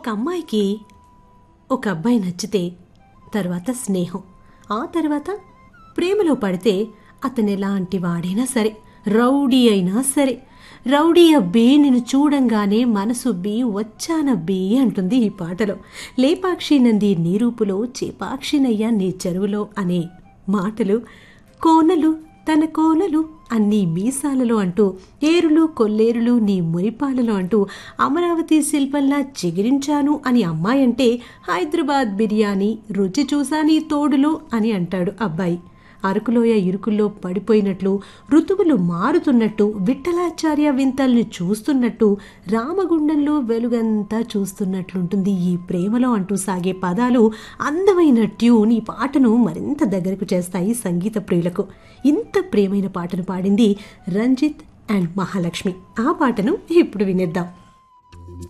అమ్మాయికి ఒక అబ్బాయి నచ్చితే తర్వాత స్నేహం ఆ తర్వాత ప్రేమలో పడితే అతను ఎలాంటి వాడైనా సరే రౌడీ అయినా సరే రౌడీ అబ్బి నిన్ను చూడంగానే మనసుబ్బి వచ్చానబ్బి అంటుంది ఈ పాటలో లేపాక్షి నంది నీ రూపులో చేపాక్షినయ్య నీ చెరువులో అనే మాటలు కోనలు తన కోనలు అన్ని మీసాలలో అంటూ ఏరులు కొల్లేరులు నీ మురిపాలలో అంటూ అమరావతి శిల్పంలా చిగిరించాను అని అమ్మాయి అంటే హైదరాబాద్ బిర్యానీ రుచి చూసా నీ తోడులో అని అంటాడు అబ్బాయి అరకులోయ ఇరుకుల్లో పడిపోయినట్లు ఋతువులు మారుతున్నట్టు విఠలాచార్య వింతల్ని చూస్తున్నట్టు రామగుండంలో వెలుగంతా చూస్తున్నట్లుంటుంది ఈ ప్రేమలో అంటూ సాగే పదాలు అందమైన ట్యూన్ ఈ పాటను మరింత దగ్గరకు చేస్తాయి సంగీత ప్రియులకు ఇంత ప్రియమైన పాటను పాడింది రంజిత్ అండ్ మహాలక్ష్మి ఆ పాటను ఇప్పుడు వినేద్దాం